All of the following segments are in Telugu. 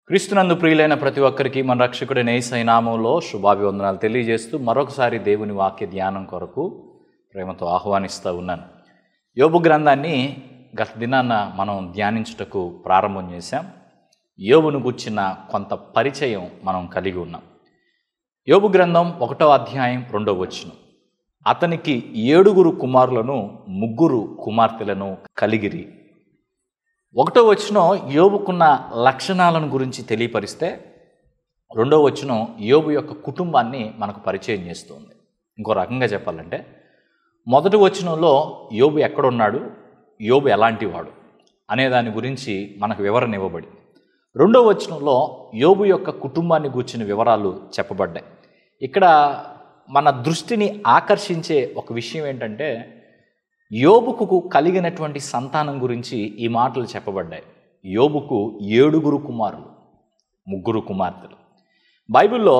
క్రీస్తునందు ప్రియులైన ప్రతి ఒక్కరికి మన రక్షకుడైన యేసయ్య నామంలో శుభాభివందనాలు తెలియజేస్తూ మరొకసారి దేవుని వాక్య ధ్యానం కొరకు ప్రేమతో ఆహ్వానిస్తూ ఉన్నాను యోబు గ్రంథాన్ని గత దినాన్న మనం ధ్యానించుటకు ప్రారంభం చేశాం యోబును గుర్చిన కొంత పరిచయం మనం కలిగి ఉన్నాం యోబు గ్రంథం ఒకటో అధ్యాయం రెండో వచనం అతనికి ఏడుగురు కుమారులను ముగ్గురు కుమార్తెలను కలిగిరి ఒకటో వచనం యోబుకున్న లక్షణాలను గురించి తెలియపరిస్తే రెండో వచనం యోబు యొక్క కుటుంబాన్ని మనకు పరిచయం చేస్తుంది ఇంకో రకంగా చెప్పాలంటే మొదటి వచనంలో యోబు ఎక్కడున్నాడు యోబు ఎలాంటి వాడు అనే దాని గురించి మనకు వివరణ ఇవ్వబడి రెండో వచనంలో యోబు యొక్క కుటుంబాన్ని గూర్చిన వివరాలు చెప్పబడ్డాయి ఇక్కడ మన దృష్టిని ఆకర్షించే ఒక విషయం ఏంటంటే యోబుకు కలిగినటువంటి సంతానం గురించి ఈ మాటలు చెప్పబడ్డాయి యోబుకు ఏడుగురు కుమారులు ముగ్గురు కుమార్తెలు బైబిల్లో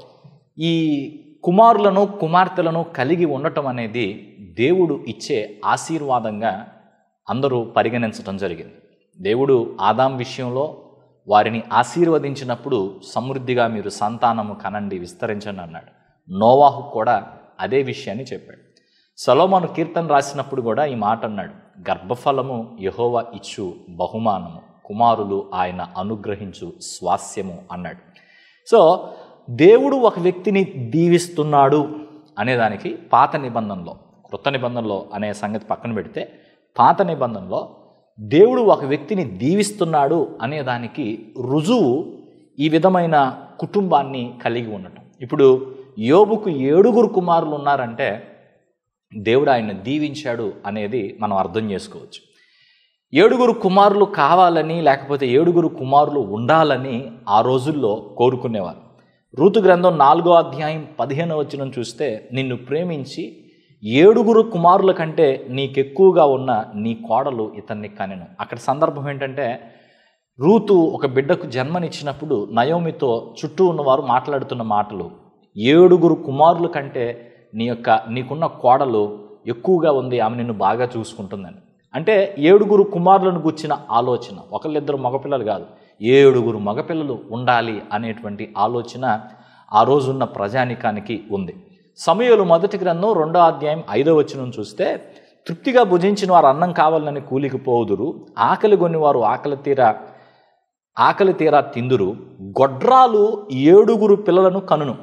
ఈ కుమారులను కుమార్తెలను కలిగి ఉండటం అనేది దేవుడు ఇచ్చే ఆశీర్వాదంగా అందరూ పరిగణించడం జరిగింది దేవుడు ఆదాం విషయంలో వారిని ఆశీర్వదించినప్పుడు సమృద్ధిగా మీరు సంతానము కనండి విస్తరించండి అన్నాడు నోవాహు కూడా అదే విషయాన్ని చెప్పాడు సలోమాను కీర్తన రాసినప్పుడు కూడా ఈ మాట అన్నాడు గర్భఫలము యహోవా ఇచ్చు బహుమానము కుమారులు ఆయన అనుగ్రహించు స్వాస్యము అన్నాడు సో దేవుడు ఒక వ్యక్తిని దీవిస్తున్నాడు అనేదానికి పాత నిబంధనలో కృత నిబంధనలో అనే సంగతి పక్కన పెడితే పాత నిబంధనలో దేవుడు ఒక వ్యక్తిని దీవిస్తున్నాడు అనేదానికి రుజువు ఈ విధమైన కుటుంబాన్ని కలిగి ఉండటం ఇప్పుడు యోబుకు ఏడుగురు కుమారులు ఉన్నారంటే దేవుడు ఆయన దీవించాడు అనేది మనం అర్థం చేసుకోవచ్చు ఏడుగురు కుమారులు కావాలని లేకపోతే ఏడుగురు కుమారులు ఉండాలని ఆ రోజుల్లో కోరుకునేవారు ఋతు గ్రంథం నాలుగో అధ్యాయం పదిహేను వచనం చూస్తే నిన్ను ప్రేమించి ఏడుగురు కుమారుల కంటే నీకెక్కువగా ఉన్న నీ కోడలు ఇతన్ని కనెను అక్కడ సందర్భం ఏంటంటే రూతు ఒక బిడ్డకు జన్మనిచ్చినప్పుడు నయోమితో చుట్టూ ఉన్నవారు మాట్లాడుతున్న మాటలు ఏడుగురు కుమారుల కంటే నీ యొక్క నీకున్న కోడలు ఎక్కువగా ఉంది ఆమె నిన్ను బాగా చూసుకుంటుందని అంటే ఏడుగురు కుమారులను గుచ్చిన ఆలోచన ఒకళ్ళిద్దరు మగపిల్లలు కాదు ఏడుగురు మగపిల్లలు ఉండాలి అనేటువంటి ఆలోచన ఆ రోజున్న ప్రజానికానికి ఉంది సమయలు మొదటి గ్రంథం రెండో అధ్యాయం ఐదో వచనం చూస్తే తృప్తిగా భుజించిన వారు అన్నం కావాలని కూలికి పోదురు ఆకలి కొన్ని వారు ఆకలి తీరా ఆకలి తీరా తిందురు గొడ్రాలు ఏడుగురు పిల్లలను కనును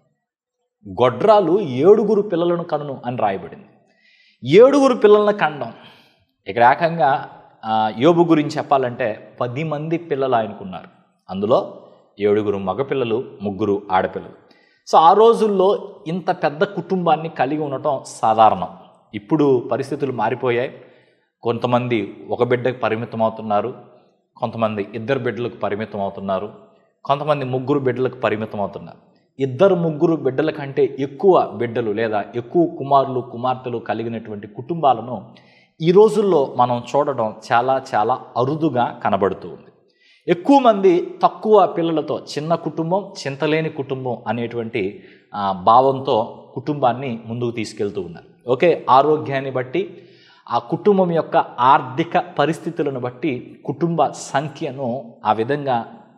గొడ్రాలు ఏడుగురు పిల్లలను కనును అని రాయబడింది ఏడుగురు పిల్లలను కండం ఇక్కడ ఏకంగా యోబు గురించి చెప్పాలంటే పది మంది పిల్లలు ఆయనకున్నారు అందులో ఏడుగురు మగపిల్లలు ముగ్గురు ఆడపిల్లలు సో ఆ రోజుల్లో ఇంత పెద్ద కుటుంబాన్ని కలిగి ఉండటం సాధారణం ఇప్పుడు పరిస్థితులు మారిపోయాయి కొంతమంది ఒక బిడ్డకు పరిమితం అవుతున్నారు కొంతమంది ఇద్దరు బిడ్డలకు పరిమితం అవుతున్నారు కొంతమంది ముగ్గురు బిడ్డలకు పరిమితం అవుతున్నారు ఇద్దరు ముగ్గురు బిడ్డల కంటే ఎక్కువ బిడ్డలు లేదా ఎక్కువ కుమారులు కుమార్తెలు కలిగినటువంటి కుటుంబాలను ఈ రోజుల్లో మనం చూడడం చాలా చాలా అరుదుగా కనబడుతూ ఉంది ఎక్కువ మంది తక్కువ పిల్లలతో చిన్న కుటుంబం చింతలేని కుటుంబం అనేటువంటి భావంతో కుటుంబాన్ని ముందుకు తీసుకెళ్తూ ఉన్నారు ఓకే ఆరోగ్యాన్ని బట్టి ఆ కుటుంబం యొక్క ఆర్థిక పరిస్థితులను బట్టి కుటుంబ సంఖ్యను ఆ విధంగా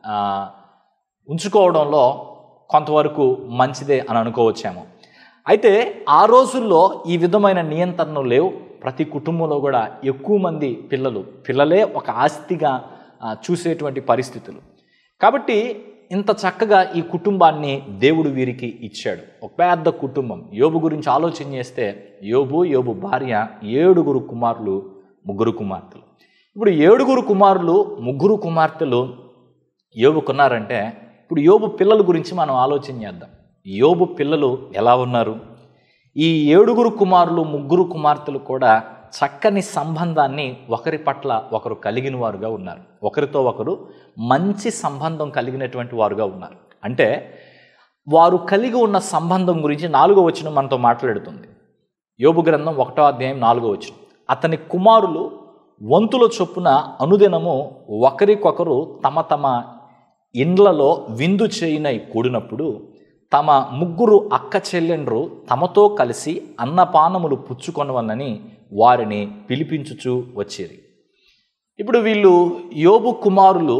ఉంచుకోవడంలో కొంతవరకు మంచిదే అని అనుకోవచ్చేమో అయితే ఆ రోజుల్లో ఈ విధమైన నియంత్రణలు లేవు ప్రతి కుటుంబంలో కూడా ఎక్కువ మంది పిల్లలు పిల్లలే ఒక ఆస్తిగా చూసేటువంటి పరిస్థితులు కాబట్టి ఇంత చక్కగా ఈ కుటుంబాన్ని దేవుడు వీరికి ఇచ్చాడు ఒక పెద్ద కుటుంబం యోబు గురించి ఆలోచన చేస్తే యోబు యోబు భార్య ఏడుగురు కుమారులు ముగ్గురు కుమార్తెలు ఇప్పుడు ఏడుగురు కుమారులు ముగ్గురు కుమార్తెలు యోబుకున్నారంటే ఇప్పుడు యోబు పిల్లల గురించి మనం ఆలోచన చేద్దాం యోబు పిల్లలు ఎలా ఉన్నారు ఈ ఏడుగురు కుమారులు ముగ్గురు కుమార్తెలు కూడా చక్కని సంబంధాన్ని ఒకరి పట్ల ఒకరు కలిగిన వారుగా ఉన్నారు ఒకరితో ఒకరు మంచి సంబంధం కలిగినటువంటి వారుగా ఉన్నారు అంటే వారు కలిగి ఉన్న సంబంధం గురించి నాలుగో వచనం మనతో మాట్లాడుతుంది యోబు గ్రంథం ఒకటో అధ్యాయం నాలుగో వచనం అతని కుమారులు వంతుల చొప్పున అనుదినము ఒకరికొకరు తమ తమ ఇండ్లలో విందు చేయినై కూడినప్పుడు తమ ముగ్గురు అక్క చెల్లెండ్రు తమతో కలిసి అన్నపానములు పుచ్చుకొనవలని వారిని పిలిపించుచూ వచ్చేది ఇప్పుడు వీళ్ళు యోబు కుమారులు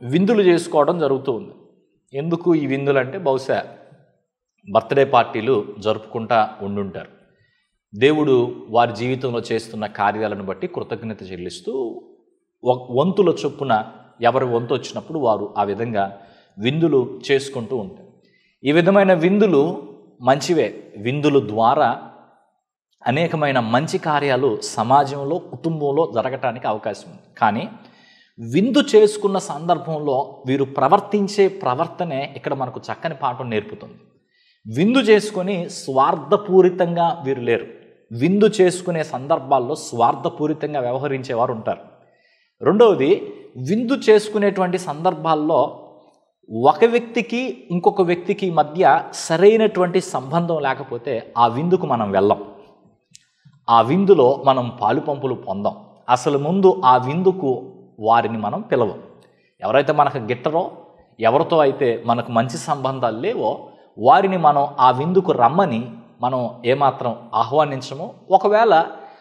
విందులు చేసుకోవడం జరుగుతూ ఉంది ఎందుకు ఈ విందులు అంటే బహుశా బర్త్డే పార్టీలు జరుపుకుంటా ఉండుంటారు దేవుడు వారి జీవితంలో చేస్తున్న కార్యాలను బట్టి కృతజ్ఞత చెల్లిస్తూ ఒక వంతుల చొప్పున ఎవరి వంతు వచ్చినప్పుడు వారు ఆ విధంగా విందులు చేసుకుంటూ ఉంటారు ఈ విధమైన విందులు మంచివే విందుల ద్వారా అనేకమైన మంచి కార్యాలు సమాజంలో కుటుంబంలో జరగటానికి అవకాశం ఉంది కానీ విందు చేసుకున్న సందర్భంలో వీరు ప్రవర్తించే ప్రవర్తనే ఇక్కడ మనకు చక్కని పాఠం నేర్పుతుంది విందు చేసుకొని స్వార్థపూరితంగా వీరు లేరు విందు చేసుకునే సందర్భాల్లో స్వార్థపూరితంగా వ్యవహరించేవారు ఉంటారు రెండవది విందు చేసుకునేటువంటి సందర్భాల్లో ఒక వ్యక్తికి ఇంకొక వ్యక్తికి మధ్య సరైనటువంటి సంబంధం లేకపోతే ఆ విందుకు మనం వెళ్ళం ఆ విందులో మనం పాలు పంపులు పొందాం అసలు ముందు ఆ విందుకు వారిని మనం పిలవం ఎవరైతే మనకు గిట్టరో ఎవరితో అయితే మనకు మంచి సంబంధాలు లేవో వారిని మనం ఆ విందుకు రమ్మని మనం ఏమాత్రం ఆహ్వానించము ఒకవేళ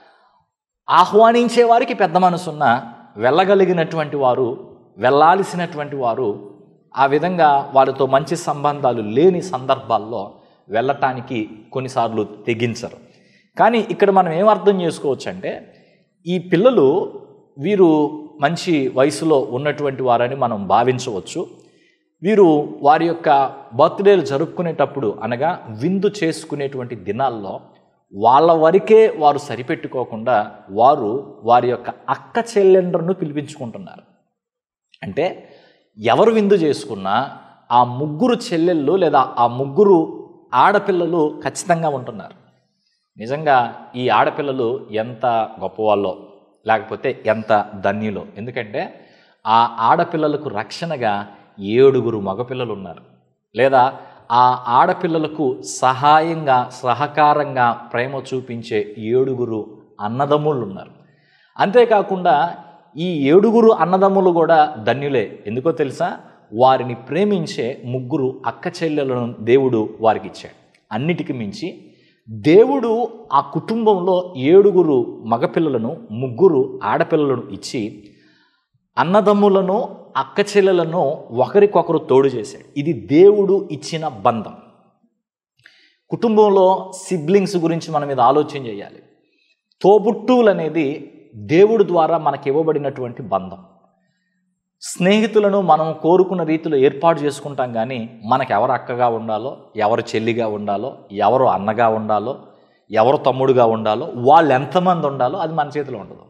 ఆహ్వానించే వారికి పెద్ద మనసున్న వెళ్ళగలిగినటువంటి వారు వెళ్ళాల్సినటువంటి వారు ఆ విధంగా వారితో మంచి సంబంధాలు లేని సందర్భాల్లో వెళ్ళటానికి కొన్నిసార్లు తెగించరు కానీ ఇక్కడ మనం ఏం అర్థం చేసుకోవచ్చు అంటే ఈ పిల్లలు వీరు మంచి వయసులో ఉన్నటువంటి వారని మనం భావించవచ్చు వీరు వారి యొక్క బర్త్డేలు జరుపుకునేటప్పుడు అనగా విందు చేసుకునేటువంటి దినాల్లో వాళ్ళ వరకే వారు సరిపెట్టుకోకుండా వారు వారి యొక్క అక్క చెల్లెండ్రను పిలిపించుకుంటున్నారు అంటే ఎవరు విందు చేసుకున్నా ఆ ముగ్గురు చెల్లెళ్ళు లేదా ఆ ముగ్గురు ఆడపిల్లలు ఖచ్చితంగా ఉంటున్నారు నిజంగా ఈ ఆడపిల్లలు ఎంత గొప్పవాళ్ళో లేకపోతే ఎంత ధన్యులో ఎందుకంటే ఆ ఆడపిల్లలకు రక్షణగా ఏడుగురు మగపిల్లలు ఉన్నారు లేదా ఆ ఆడపిల్లలకు సహాయంగా సహకారంగా ప్రేమ చూపించే ఏడుగురు అన్నదమ్ముళ్ళు ఉన్నారు అంతేకాకుండా ఈ ఏడుగురు అన్నదమ్ములు కూడా ధన్యులే ఎందుకో తెలుసా వారిని ప్రేమించే ముగ్గురు అక్క చెల్లెలను దేవుడు వారికి ఇచ్చాడు అన్నిటికి మించి దేవుడు ఆ కుటుంబంలో ఏడుగురు మగపిల్లలను ముగ్గురు ఆడపిల్లలను ఇచ్చి అన్నదమ్ములను అక్క చెల్లెలను ఒకరికొకరు తోడు చేశాడు ఇది దేవుడు ఇచ్చిన బంధం కుటుంబంలో సిబ్లింగ్స్ గురించి మనం ఇది ఆలోచన చేయాలి తోబుట్టువులు అనేది దేవుడు ద్వారా మనకి ఇవ్వబడినటువంటి బంధం స్నేహితులను మనం కోరుకున్న రీతిలో ఏర్పాటు చేసుకుంటాం కానీ మనకు ఎవరు అక్కగా ఉండాలో ఎవరు చెల్లిగా ఉండాలో ఎవరు అన్నగా ఉండాలో ఎవరు తమ్ముడుగా ఉండాలో వాళ్ళు ఎంతమంది ఉండాలో అది మన చేతిలో ఉండదు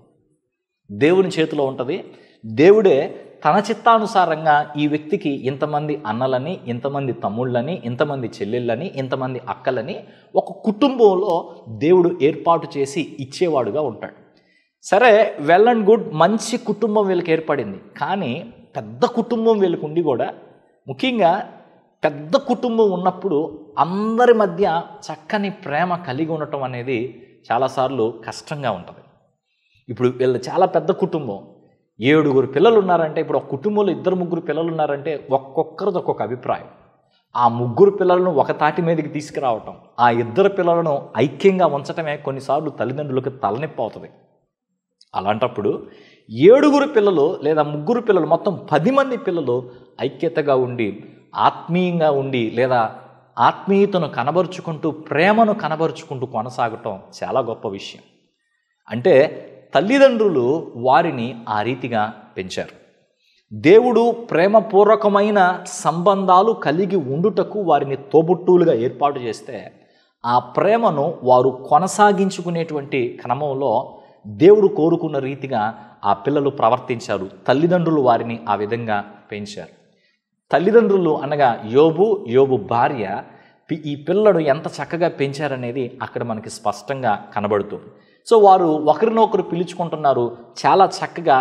దేవుని చేతిలో ఉంటుంది దేవుడే తన చిత్తానుసారంగా ఈ వ్యక్తికి ఇంతమంది అన్నలని ఇంతమంది తమ్ముళ్ళని ఇంతమంది చెల్లెళ్ళని ఇంతమంది అక్కలని ఒక కుటుంబంలో దేవుడు ఏర్పాటు చేసి ఇచ్చేవాడుగా ఉంటాడు సరే వెల్ అండ్ గుడ్ మంచి కుటుంబం వీళ్ళకి ఏర్పడింది కానీ పెద్ద కుటుంబం వీళ్ళకి ఉండి కూడా ముఖ్యంగా పెద్ద కుటుంబం ఉన్నప్పుడు అందరి మధ్య చక్కని ప్రేమ కలిగి ఉండటం అనేది చాలాసార్లు కష్టంగా ఉంటుంది ఇప్పుడు వీళ్ళు చాలా పెద్ద కుటుంబం ఏడుగురు పిల్లలు ఉన్నారంటే ఇప్పుడు ఒక కుటుంబంలో ఇద్దరు ముగ్గురు పిల్లలు ఉన్నారంటే ఒక్కొక్కరిది ఒక్కొక్క అభిప్రాయం ఆ ముగ్గురు పిల్లలను ఒక తాటి మీదకి తీసుకురావటం ఆ ఇద్దరు పిల్లలను ఐక్యంగా ఉంచటమే కొన్నిసార్లు తల్లిదండ్రులకు తలనొప్పి అవుతుంది అలాంటప్పుడు ఏడుగురు పిల్లలు లేదా ముగ్గురు పిల్లలు మొత్తం పది మంది పిల్లలు ఐక్యతగా ఉండి ఆత్మీయంగా ఉండి లేదా ఆత్మీయతను కనబరుచుకుంటూ ప్రేమను కనబరుచుకుంటూ కొనసాగటం చాలా గొప్ప విషయం అంటే తల్లిదండ్రులు వారిని ఆ రీతిగా పెంచారు దేవుడు ప్రేమపూర్వకమైన సంబంధాలు కలిగి ఉండుటకు వారిని తోబుట్టువులుగా ఏర్పాటు చేస్తే ఆ ప్రేమను వారు కొనసాగించుకునేటువంటి క్రమంలో దేవుడు కోరుకున్న రీతిగా ఆ పిల్లలు ప్రవర్తించారు తల్లిదండ్రులు వారిని ఆ విధంగా పెంచారు తల్లిదండ్రులు అనగా యోబు యోబు భార్య పి- ఈ పిల్లడు ఎంత చక్కగా పెంచారనేది అక్కడ మనకి స్పష్టంగా కనబడుతుంది సో వారు ఒకరినొకరు పిలుచుకుంటున్నారు చాలా చక్కగా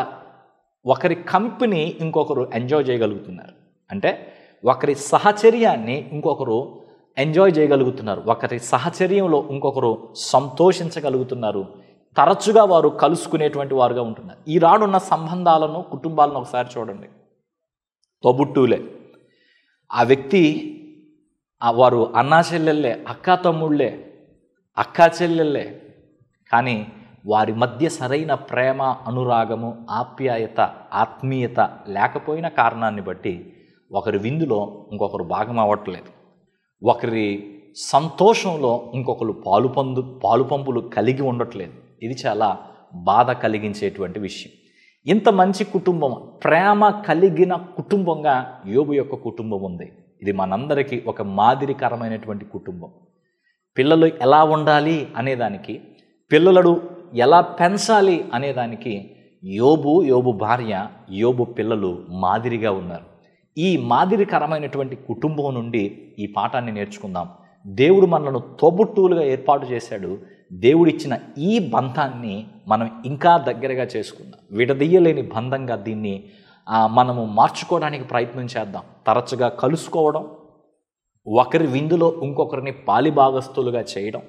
ఒకరి కంపెనీ ఇంకొకరు ఎంజాయ్ చేయగలుగుతున్నారు అంటే ఒకరి సహచర్యాన్ని ఇంకొకరు ఎంజాయ్ చేయగలుగుతున్నారు ఒకరి సహచర్యంలో ఇంకొకరు సంతోషించగలుగుతున్నారు తరచుగా వారు కలుసుకునేటువంటి వారుగా ఉంటున్నారు ఈ రానున్న సంబంధాలను కుటుంబాలను ఒకసారి చూడండి తోబుట్టువులే ఆ వ్యక్తి ఆ వారు అన్నా చెల్లెళ్ళే అక్కా తమ్ముళ్ళే అక్కా చెల్లెళ్ళే కానీ వారి మధ్య సరైన ప్రేమ అనురాగము ఆప్యాయత ఆత్మీయత లేకపోయిన కారణాన్ని బట్టి ఒకరి విందులో ఇంకొకరు భాగం అవ్వట్లేదు ఒకరి సంతోషంలో ఇంకొకరు పాలు పొందు పాలు పంపులు కలిగి ఉండట్లేదు ఇది చాలా బాధ కలిగించేటువంటి విషయం ఇంత మంచి కుటుంబం ప్రేమ కలిగిన కుటుంబంగా యోబు యొక్క కుటుంబం ఉంది ఇది మనందరికీ ఒక మాదిరికరమైనటువంటి కుటుంబం పిల్లలు ఎలా ఉండాలి అనేదానికి పిల్లలను ఎలా పెంచాలి అనేదానికి యోబు యోబు భార్య యోబు పిల్లలు మాదిరిగా ఉన్నారు ఈ మాదిరికరమైనటువంటి కుటుంబం నుండి ఈ పాఠాన్ని నేర్చుకుందాం దేవుడు మనలను తోబుట్టువులుగా ఏర్పాటు చేశాడు దేవుడిచ్చిన ఈ బంధాన్ని మనం ఇంకా దగ్గరగా చేసుకుందాం విడదీయలేని బంధంగా దీన్ని ఆ, మనము మార్చుకోవడానికి ప్రయత్నం చేద్దాం తరచుగా కలుసుకోవడం ఒకరి విందులో ఇంకొకరిని పాలిభాగస్తులుగా చేయడం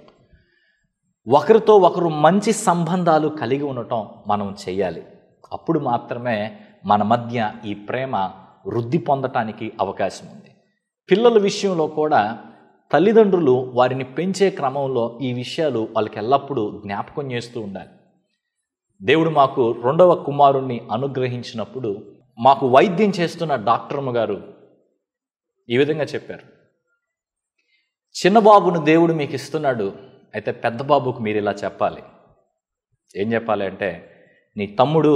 ఒకరితో ఒకరు మంచి సంబంధాలు కలిగి ఉండటం మనం చేయాలి అప్పుడు మాత్రమే మన మధ్య ఈ ప్రేమ వృద్ధి పొందటానికి అవకాశం ఉంది పిల్లల విషయంలో కూడా తల్లిదండ్రులు వారిని పెంచే క్రమంలో ఈ విషయాలు వాళ్ళకి ఎల్లప్పుడూ జ్ఞాపకం చేస్తూ ఉండాలి దేవుడు మాకు రెండవ కుమారుణ్ణి అనుగ్రహించినప్పుడు మాకు వైద్యం చేస్తున్న డాక్టర్మ గారు ఈ విధంగా చెప్పారు చిన్న బాబును దేవుడు మీకు ఇస్తున్నాడు అయితే పెద్ద బాబుకు మీరు ఇలా చెప్పాలి ఏం చెప్పాలి అంటే నీ తమ్ముడు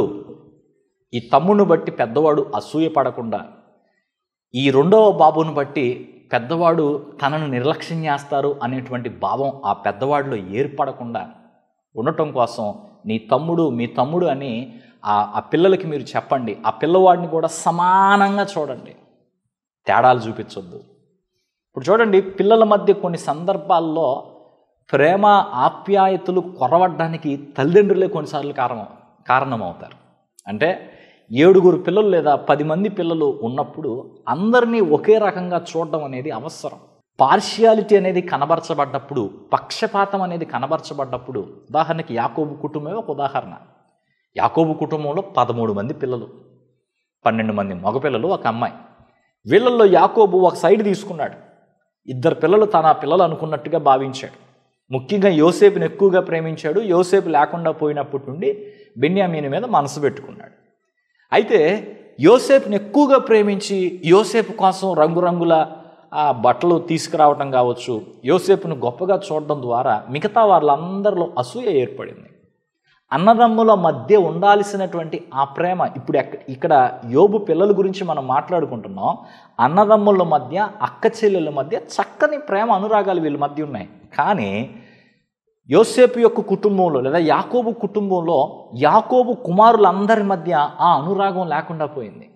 ఈ తమ్ముడిని బట్టి పెద్దవాడు అసూయ పడకుండా ఈ రెండవ బాబును బట్టి పెద్దవాడు తనను నిర్లక్ష్యం చేస్తారు అనేటువంటి భావం ఆ పెద్దవాడిలో ఏర్పడకుండా ఉండటం కోసం నీ తమ్ముడు మీ తమ్ముడు అని ఆ ఆ పిల్లలకి మీరు చెప్పండి ఆ పిల్లవాడిని కూడా సమానంగా చూడండి తేడాలు చూపించొద్దు ఇప్పుడు చూడండి పిల్లల మధ్య కొన్ని సందర్భాల్లో ప్రేమ ఆప్యాయతలు కొరవడ్డానికి తల్లిదండ్రులే కొన్నిసార్లు కారణం కారణమవుతారు అంటే ఏడుగురు పిల్లలు లేదా పది మంది పిల్లలు ఉన్నప్పుడు అందరినీ ఒకే రకంగా చూడడం అనేది అవసరం పార్షియాలిటీ అనేది కనబరచబడ్డప్పుడు పక్షపాతం అనేది కనబరచబడ్డప్పుడు ఉదాహరణకి యాకోబు కుటుంబమే ఒక ఉదాహరణ యాకోబు కుటుంబంలో పదమూడు మంది పిల్లలు పన్నెండు మంది మగపిల్లలు ఒక అమ్మాయి వీళ్ళల్లో యాకోబు ఒక సైడ్ తీసుకున్నాడు ఇద్దరు పిల్లలు తన పిల్లలు అనుకున్నట్టుగా భావించాడు ముఖ్యంగా యోసేపుని ఎక్కువగా ప్రేమించాడు యోసేపు లేకుండా పోయినప్పటి నుండి బెన్యామీని మీద మనసు పెట్టుకున్నాడు అయితే యోసేపుని ఎక్కువగా ప్రేమించి యోసేపు కోసం రంగురంగుల ఆ బట్టలు తీసుకురావటం కావచ్చు యోసేపును గొప్పగా చూడడం ద్వారా మిగతా వాళ్ళందరిలో అసూయ ఏర్పడింది అన్నదమ్ముల మధ్య ఉండాల్సినటువంటి ఆ ప్రేమ ఇప్పుడు ఎక్క ఇక్కడ యోబు పిల్లల గురించి మనం మాట్లాడుకుంటున్నాం అన్నదమ్ముల మధ్య అక్క చెల్లెల మధ్య చక్కని ప్రేమ అనురాగాలు వీళ్ళ మధ్య ఉన్నాయి కానీ యోసేపు యొక్క కుటుంబంలో లేదా యాకోబు కుటుంబంలో యాకోబు కుమారులందరి మధ్య ఆ అనురాగం లేకుండా పోయింది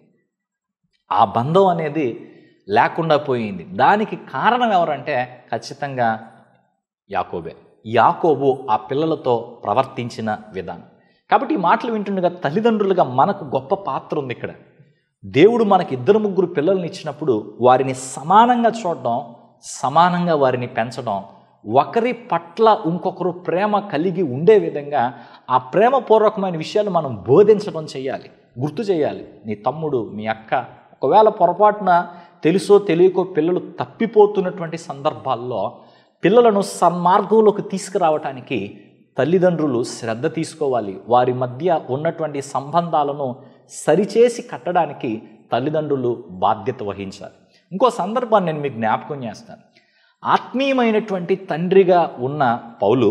ఆ బంధం అనేది లేకుండా పోయింది దానికి కారణం ఎవరంటే ఖచ్చితంగా యాకోబే యాకోబు ఆ పిల్లలతో ప్రవర్తించిన విధానం కాబట్టి ఈ మాటలు వింటుండగా తల్లిదండ్రులుగా మనకు గొప్ప పాత్ర ఉంది ఇక్కడ దేవుడు మనకి ఇద్దరు ముగ్గురు పిల్లల్ని ఇచ్చినప్పుడు వారిని సమానంగా చూడడం సమానంగా వారిని పెంచడం ఒకరి పట్ల ఇంకొకరు ప్రేమ కలిగి ఉండే విధంగా ఆ ప్రేమపూర్వకమైన విషయాలు మనం బోధించడం చేయాలి గుర్తు చేయాలి నీ తమ్ముడు మీ అక్క ఒకవేళ పొరపాటున తెలుసో తెలియకో పిల్లలు తప్పిపోతున్నటువంటి సందర్భాల్లో పిల్లలను సన్మార్గంలోకి తీసుకురావటానికి తల్లిదండ్రులు శ్రద్ధ తీసుకోవాలి వారి మధ్య ఉన్నటువంటి సంబంధాలను సరిచేసి కట్టడానికి తల్లిదండ్రులు బాధ్యత వహించాలి ఇంకో సందర్భాన్ని నేను మీకు జ్ఞాపకం చేస్తాను ఆత్మీయమైనటువంటి తండ్రిగా ఉన్న పౌలు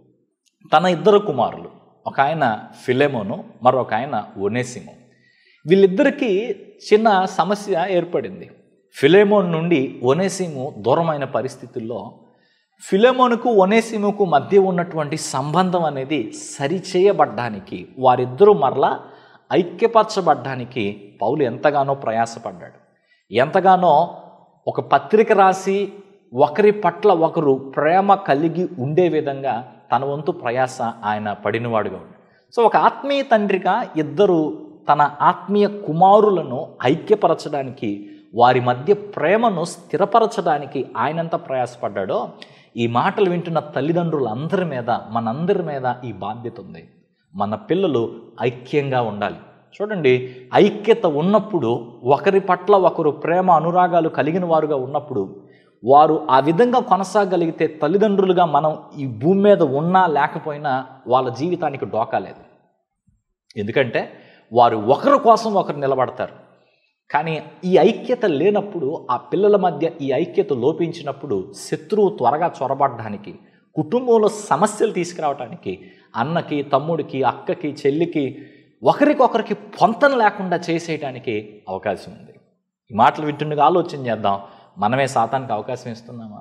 తన ఇద్దరు కుమారులు ఒక ఆయన ఫిలెమోను మరొక ఆయన ఒనేసిమో వీళ్ళిద్దరికీ చిన్న సమస్య ఏర్పడింది ఫిలేమోన్ నుండి ఒనేసిము దూరమైన పరిస్థితుల్లో ఫిలేమోనుకు ఒనేసిముకు మధ్య ఉన్నటువంటి సంబంధం అనేది సరిచేయబడ్డానికి వారిద్దరూ మరలా ఐక్యపరచబడ్డానికి పౌలు ఎంతగానో ప్రయాసపడ్డాడు ఎంతగానో ఒక పత్రిక రాసి ఒకరి పట్ల ఒకరు ప్రేమ కలిగి ఉండే విధంగా తన వంతు ప్రయాస ఆయన పడినవాడుగా ఉన్నాడు సో ఒక ఆత్మీయ తండ్రిగా ఇద్దరు తన ఆత్మీయ కుమారులను ఐక్యపరచడానికి వారి మధ్య ప్రేమను స్థిరపరచడానికి ఆయనంత ప్రయాసపడ్డాడో ఈ మాటలు వింటున్న తల్లిదండ్రులందరి మీద మనందరి మీద ఈ బాధ్యత ఉంది మన పిల్లలు ఐక్యంగా ఉండాలి చూడండి ఐక్యత ఉన్నప్పుడు ఒకరి పట్ల ఒకరు ప్రేమ అనురాగాలు కలిగిన వారుగా ఉన్నప్పుడు వారు ఆ విధంగా కొనసాగలిగితే తల్లిదండ్రులుగా మనం ఈ భూమి మీద ఉన్నా లేకపోయినా వాళ్ళ జీవితానికి డోకాలేదు ఎందుకంటే వారు ఒకరి కోసం ఒకరు నిలబడతారు కానీ ఈ ఐక్యత లేనప్పుడు ఆ పిల్లల మధ్య ఈ ఐక్యత లోపించినప్పుడు శత్రువు త్వరగా చొరబడడానికి కుటుంబంలో సమస్యలు తీసుకురావడానికి అన్నకి తమ్ముడికి అక్కకి చెల్లికి ఒకరికొకరికి పొంతన లేకుండా చేసేయడానికి అవకాశం ఉంది ఈ మాటలు వింటుండగా ఆలోచన చేద్దాం మనమే సాతానికి అవకాశం ఇస్తున్నామా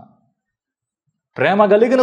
ప్రేమ కలిగిన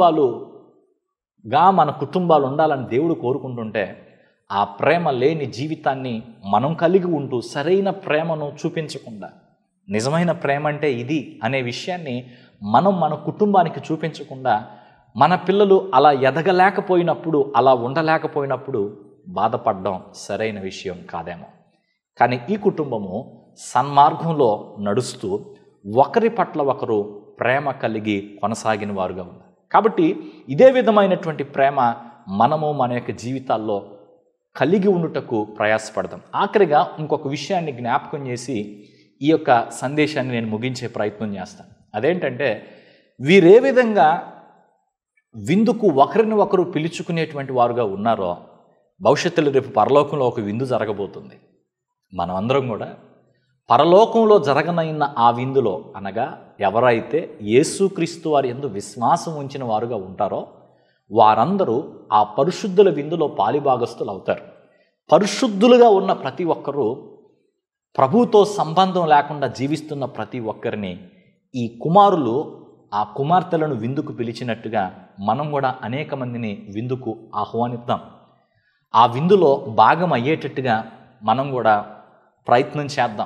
కుటుంబాలుగా మన కుటుంబాలు ఉండాలని దేవుడు కోరుకుంటుంటే ఆ ప్రేమ లేని జీవితాన్ని మనం కలిగి ఉంటూ సరైన ప్రేమను చూపించకుండా నిజమైన ప్రేమ అంటే ఇది అనే విషయాన్ని మనం మన కుటుంబానికి చూపించకుండా మన పిల్లలు అలా ఎదగలేకపోయినప్పుడు అలా ఉండలేకపోయినప్పుడు బాధపడడం సరైన విషయం కాదేమో కానీ ఈ కుటుంబము సన్మార్గంలో నడుస్తూ ఒకరి పట్ల ఒకరు ప్రేమ కలిగి కొనసాగిన వారుగా ఉన్నారు కాబట్టి ఇదే విధమైనటువంటి ప్రేమ మనము మన యొక్క జీవితాల్లో కలిగి ఉండుటకు ప్రయాసపడదాం ఆఖరిగా ఇంకొక విషయాన్ని జ్ఞాపకం చేసి ఈ యొక్క సందేశాన్ని నేను ముగించే ప్రయత్నం చేస్తాను అదేంటంటే వీరే విధంగా విందుకు ఒకరిని ఒకరు పిలుచుకునేటువంటి వారుగా ఉన్నారో భవిష్యత్తులో రేపు పరలోకంలో ఒక విందు జరగబోతుంది మనమందరం కూడా పరలోకంలో జరగనైన ఆ విందులో అనగా ఎవరైతే యేసుక్రీస్తు వారి ఎందు విశ్వాసం ఉంచిన వారుగా ఉంటారో వారందరూ ఆ పరిశుద్ధుల విందులో పాలిభాగస్తులు అవుతారు పరిశుద్ధులుగా ఉన్న ప్రతి ఒక్కరూ ప్రభుతో సంబంధం లేకుండా జీవిస్తున్న ప్రతి ఒక్కరిని ఈ కుమారులు ఆ కుమార్తెలను విందుకు పిలిచినట్టుగా మనం కూడా అనేక మందిని విందుకు ఆహ్వానిద్దాం ఆ విందులో భాగం అయ్యేటట్టుగా మనం కూడా ప్రయత్నం చేద్దాం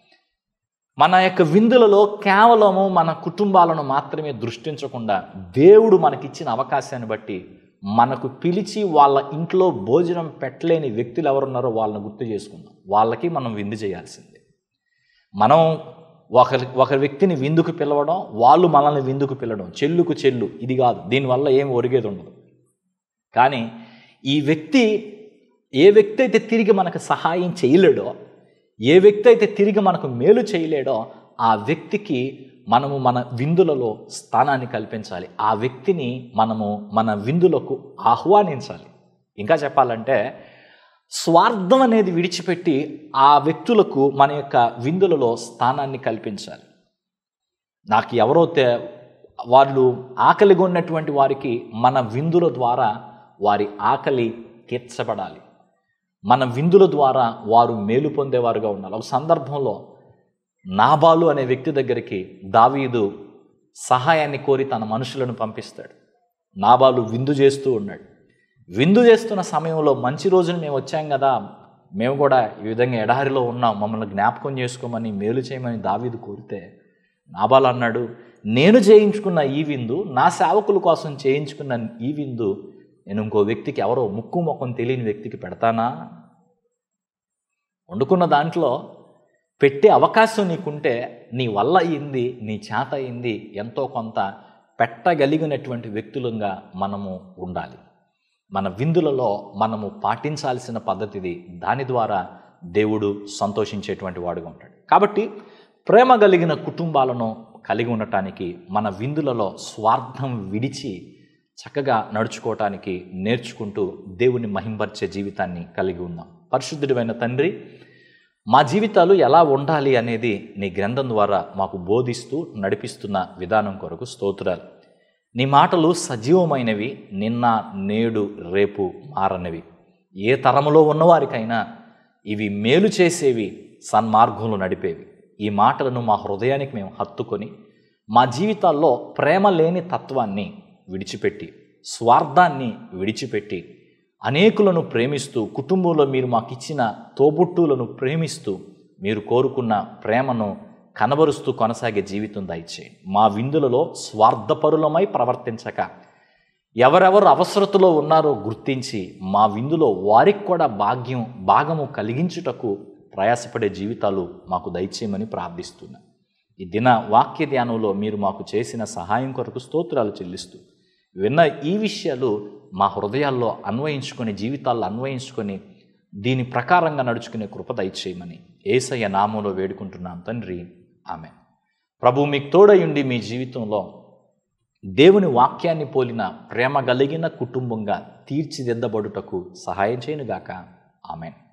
మన యొక్క విందులలో కేవలము మన కుటుంబాలను మాత్రమే దృష్టించకుండా దేవుడు మనకిచ్చిన అవకాశాన్ని బట్టి మనకు పిలిచి వాళ్ళ ఇంట్లో భోజనం పెట్టలేని వ్యక్తులు ఎవరున్నారో వాళ్ళని గుర్తు చేసుకుందాం వాళ్ళకి మనం విందు చేయాల్సిందే మనం ఒకరి ఒక వ్యక్తిని విందుకు పిలవడం వాళ్ళు మనల్ని విందుకు పిలవడం చెల్లుకు చెల్లు ఇది కాదు దీనివల్ల ఏం ఒరిగేది ఉండదు కానీ ఈ వ్యక్తి ఏ వ్యక్తి అయితే తిరిగి మనకు సహాయం చేయలేడో ఏ వ్యక్తి అయితే తిరిగి మనకు మేలు చేయలేడో ఆ వ్యక్తికి మనము మన విందులలో స్థానాన్ని కల్పించాలి ఆ వ్యక్తిని మనము మన విందులకు ఆహ్వానించాలి ఇంకా చెప్పాలంటే స్వార్థం అనేది విడిచిపెట్టి ఆ వ్యక్తులకు మన యొక్క విందులలో స్థానాన్ని కల్పించాలి నాకు ఎవరో తే వాళ్ళు ఆకలిగా ఉన్నటువంటి వారికి మన విందుల ద్వారా వారి ఆకలి తీర్చబడాలి మన విందుల ద్వారా వారు మేలు పొందేవారుగా ఉండాలి ఒక సందర్భంలో నాబాలు అనే వ్యక్తి దగ్గరికి దావీదు సహాయాన్ని కోరి తన మనుషులను పంపిస్తాడు నాబాలు విందు చేస్తూ ఉన్నాడు విందు చేస్తున్న సమయంలో మంచి రోజున మేము వచ్చాం కదా మేము కూడా ఈ విధంగా ఎడారిలో ఉన్నాం మమ్మల్ని జ్ఞాపకం చేసుకోమని మేలు చేయమని దావీదు కోరితే నాబాలు అన్నాడు నేను చేయించుకున్న ఈ విందు నా సేవకుల కోసం చేయించుకున్న ఈ విందు నేను ఇంకో వ్యక్తికి ఎవరో ముక్కు ముఖం తెలియని వ్యక్తికి పెడతానా వండుకున్న దాంట్లో పెట్టే అవకాశం నీకుంటే నీ వల్ల అయింది నీ చేత అయింది ఎంతో కొంత పెట్టగలిగినటువంటి వ్యక్తులుగా మనము ఉండాలి మన విందులలో మనము పాటించాల్సిన పద్ధతిది దాని ద్వారా దేవుడు సంతోషించేటువంటి వాడుగా ఉంటాడు కాబట్టి ప్రేమ కలిగిన కుటుంబాలను కలిగి ఉండటానికి మన విందులలో స్వార్థం విడిచి చక్కగా నడుచుకోవటానికి నేర్చుకుంటూ దేవుని మహింపరిచే జీవితాన్ని కలిగి ఉందాం పరిశుద్ధుడైన తండ్రి మా జీవితాలు ఎలా ఉండాలి అనేది నీ గ్రంథం ద్వారా మాకు బోధిస్తూ నడిపిస్తున్న విధానం కొరకు స్తోత్రాలు నీ మాటలు సజీవమైనవి నిన్న నేడు రేపు మారనివి ఏ తరములో ఉన్నవారికైనా ఇవి మేలు చేసేవి సన్మార్గంలో నడిపేవి ఈ మాటలను మా హృదయానికి మేము హత్తుకొని మా జీవితాల్లో ప్రేమ లేని తత్వాన్ని విడిచిపెట్టి స్వార్థాన్ని విడిచిపెట్టి అనేకులను ప్రేమిస్తూ కుటుంబంలో మీరు మాకు ఇచ్చిన తోబుట్టులను ప్రేమిస్తూ మీరు కోరుకున్న ప్రేమను కనబరుస్తూ కొనసాగే జీవితం దయచేయండి మా విందులలో స్వార్థపరులమై ప్రవర్తించక ఎవరెవరు అవసరతలో ఉన్నారో గుర్తించి మా విందులో వారికి కూడా భాగ్యం భాగము కలిగించుటకు ప్రయాసపడే జీవితాలు మాకు దయచేయమని ప్రార్థిస్తున్నా ఈ దిన వాక్య ధ్యానంలో మీరు మాకు చేసిన సహాయం కొరకు స్తోత్రాలు చెల్లిస్తూ విన్న ఈ విషయాలు మా హృదయాల్లో అన్వయించుకొని జీవితాల్లో అన్వయించుకొని దీని ప్రకారంగా నడుచుకునే కృప దయచేయమని ఏసయ్య నామంలో వేడుకుంటున్నాం తండ్రి ఆమె ప్రభు మీకు తోడయుండి మీ జీవితంలో దేవుని వాక్యాన్ని పోలిన ప్రేమ కలిగిన కుటుంబంగా తీర్చిదిద్దబడుటకు సహాయం చేయనుగాక ఆమెన్